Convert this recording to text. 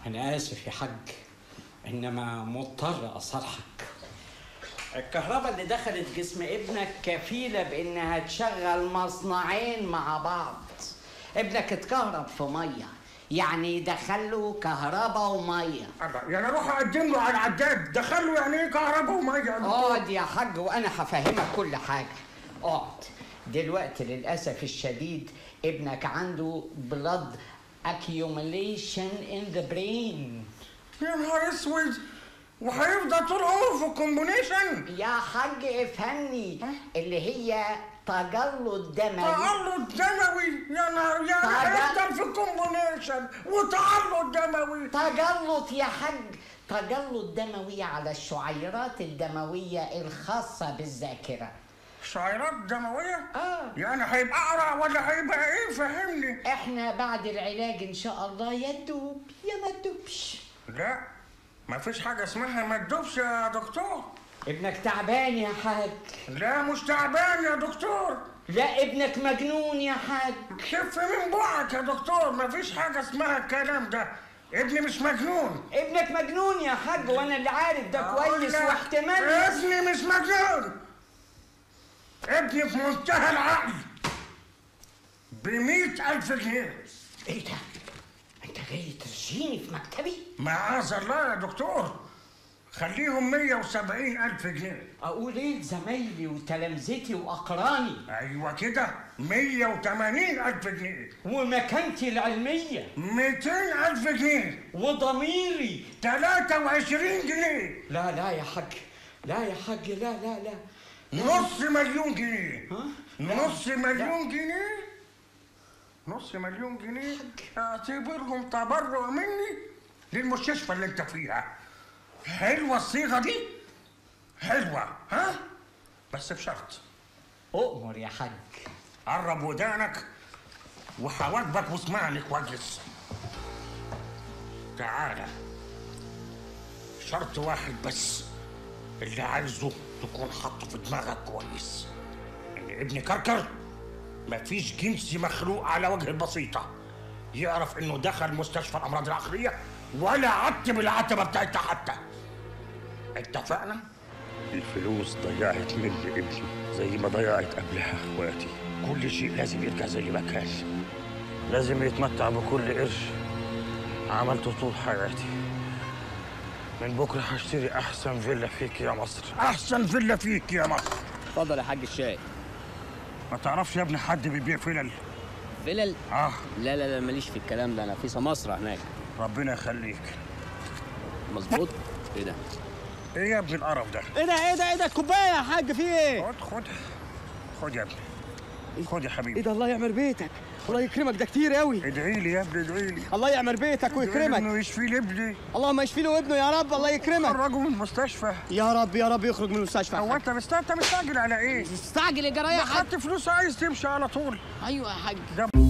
أنا آسف يا حاج إنما مضطر أصرحك الكهرباء اللي دخلت جسم ابنك كفيلة بإنها تشغل مصنعين مع بعض ابنك اتكهرب في مية يعني دخله كهرباء ومية الله يعني اروح اقدم له على العداد دخله يعني ايه كهرباء وميه يا دكتور؟ اقعد يا حاج وأنا هفهمك كل حاجة اقعد دلوقتي للأسف الشديد ابنك عنده blood accumulation in the brain يا نهار اسود وهيفضل طول عمره في الكومبونيشن يا حاج افهمني اللي هي تجلط دموي تعلق دموي يا نهار يا تعال. هيفضل في الكومبونيشن وتعلق دموي تجلط يا حاج تجلط دموي على الشعيرات الدموية الخاصة بالذاكرة شعيرات دمويه آه. يعني هيبقى اقرع ولا هيبقى ايه فهمني احنا بعد العلاج ان شاء الله يا تدوب يا ما تدوبش لا مفيش حاجه اسمها ما تدوبش يا دكتور ابنك تعبان يا حاج لا مش تعبان يا دكتور لا ابنك مجنون يا حاج خف من بوعك يا دكتور مفيش حاجه اسمها الكلام ده ابني مش مجنون ابنك مجنون يا حاج وانا اللي عارف ده كويس أقول لك واحتمال ابني مش مجنون ابني في منتهى العقل بمئة ألف جنيه ايه ده انت جاي ترشيني في مكتبي معاذ الله يا دكتور خليهم مية وسبعين ألف جنيه اقول ايه لزمايلي وتلامذتي واقراني أيوة كده مية وتمانين ألف جنيه ومكانتي العلمية ميتين ألف جنيه وضميري تلاتة وعشرين جنيه لا لا يا حاج لا يا حاج لا لا لا نص مليون جنيه ها؟ نص مليون جنيه نص مليون جنيه اعتبرهم تبرع مني للمستشفى اللي انت فيها حلوه الصيغه دي حلوه ها بس بشرط اؤمر يا حاج قرب ودانك وحواجبك واسمعني كويس تعالى شرط واحد بس اللي عايزه تكون حاطه في دماغك كويس ان ابن كركر مفيش جنس مخلوق على وجه البسيطة يعرف انه دخل مستشفى الامراض العقلية ولا عتب العتبة بتاعتها حتى اتفقنا؟ الفلوس ضيعت مني ابني زي ما ضيعت قبلها اخواتي كل شيء لازم يرجع زي ما كان لازم يتمتع بكل قرش عملته طول حياتي من بكره هشتري احسن فيلا فيك يا مصر احسن فيلا فيك يا مصر اتفضل يا حاج الشاي ما تعرفش يا ابني حد بيبيع فلل فلل اه لا لا لا ماليش في الكلام ده انا في سماسرة هناك ربنا يخليك مظبوط ايه ده ايه يا ابني القرف ده ايه ده ايه ده ايه ده الكوبايه يا حاج في ايه خد خد خد يا ابني خد يا ايه حبيبي ده الله يعمر بيتك الله يكرمك ده كتير قوي ادعي لي يا ابني ادعي لي الله يعمر بيتك ويكرمك انه يشفي لي ابني اللهم يشفي له ابنه يا رب الله يكرمك خرجه من المستشفى يا رب يا رب يخرج من المستشفى يا هو حاج. انت مست- انت مستعجل على ايه؟ استعجل يا جرايه يا حاج خدت فلوس عايز تمشي على طول ايوه يا حاج ده